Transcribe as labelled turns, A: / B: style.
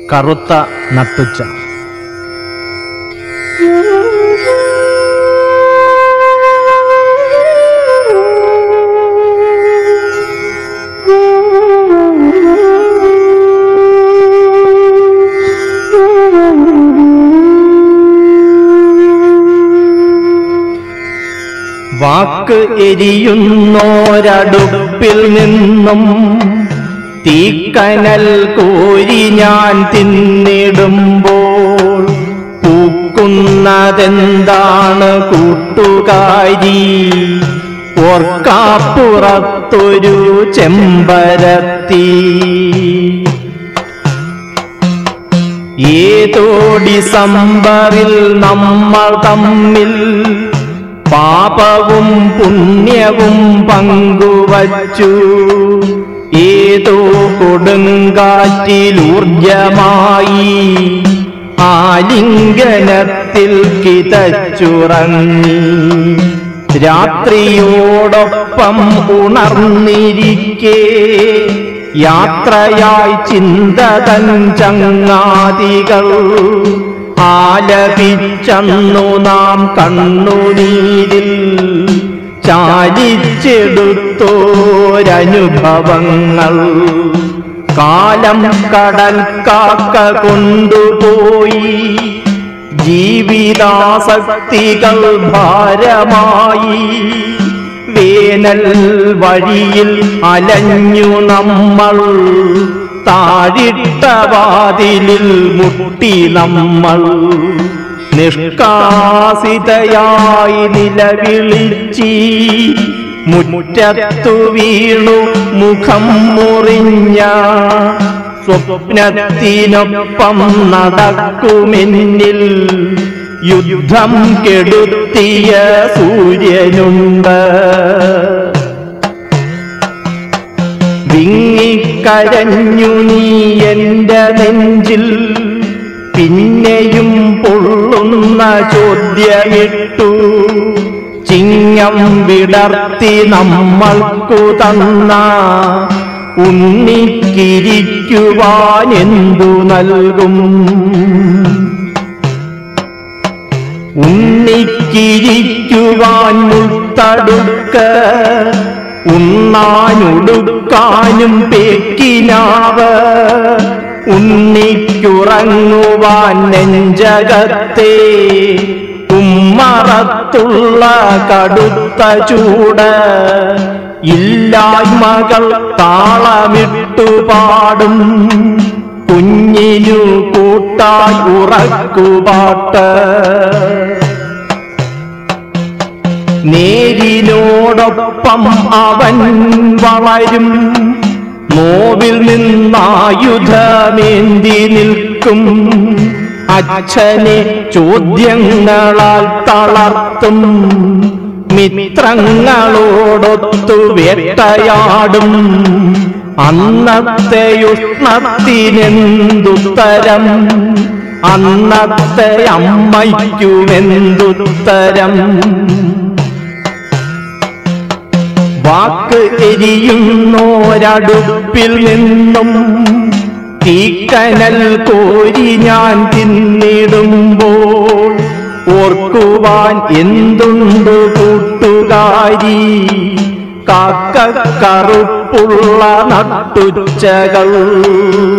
A: കറുത്ത നട്ടുച്ച വാക്ക് എരിയുന്നോരടുപ്പിൽ നിന്നും തീക്കനൽ കോരി ഞാൻ തിന്നിടുമ്പോൾ പൂക്കുന്നതെന്താണ് കൂട്ടുകാരി ഓർക്കാപ്പുറത്തൊരു ചെമ്പരത്തി ഏതോ ഡിസംബറിൽ നമ്മൾ തമ്മിൽ പാപവും പുണ്യവും പങ്കുവച്ചു ഏതോ കൊടുങ്കാറ്റിലൂർജമായി ആലിംഗനത്തിൽ കിതച്ചുറങ്ങി രാത്രിയോടൊപ്പം ഉണർന്നിരിക്കേ യാത്രയായി ചിന്തതൻ ചങ്ങാതികൾ ആലപിച്ചന്നു നാം കണ്ണുനീരിൽ ചാലിച്ചെടുത്തോരനുഭവങ്ങൾ കാലം കടൽ കാക്ക കൊണ്ടുപോയി ജീവിതാസക്തികൾ ഭാരമായി വേനൽ വഴിയിൽ അലഞ്ഞു നമ്മൾ താഴിട്ട വാതിലിൽ മുട്ടി നമ്മൾ നിഷ്കാസിതയായി നിലവിളിച്ചി മുറ്റത്തു വീണു മുഖം മുറിഞ്ഞ സ്വപ്നത്തിനൊപ്പം നടക്കുമെന്നിൽ യുദ്ധം കെടുത്തിയ സൂര്യനുണ്ട് വിങ്ങിക്കരഞ്ഞു നീ എന്റെ നെഞ്ചിൽ പിന്നെയും പൊള്ളുന്ന ചോദ്യമിട്ടു ചിങ്ങം വിടർത്തി നമ്മൾക്കു തന്ന ഉണ്ണിക്കിരിക്കുവാൻ എന്തു നൽകും ഉണ്ണിക്കിരിക്കുവാൻ മുത്തടുക്ക ഉണ്ണാനുടുക്കാനും പേക്കിനാവ് ഉണ്ണിക്കുറങ്ങുവാൻ നെഞ്ചകത്തെ ഉമ്മറത്തുള്ള കടുത്ത ചൂട് ഇല്ലായ്മകൾ താളമിട്ടു പാടും കുഞ്ഞിനു കൂട്ടായി ഉറക്കുപാട്ട് നേരിനോടൊപ്പം അവൻ വളരും നോവിൽ നിന്നായുധമേന്തി നിൽക്കും അച്ഛനെ ചോദ്യങ്ങളാൽ തളർത്തും മിത്രങ്ങളോടൊത്തു വേട്ടയാടും അന്നത്തെ ഉഷ്ണത്തിനെന്തുത്തരം അന്നത്തെ അമ്മയ്ക്കുമെന്തുത്തരം വാക്ക് എരിയുന്നോരടുപ്പിൽ നിന്നും തീക്കനൽ കോരി ഞാൻ തിന്നിടുമ്പോൾ ഓർക്കുവാൻ എന്തുണ്ട് കൂട്ടുകാരി കാക്ക കറുപ്പുള്ള നട്ടുച്ചകൾ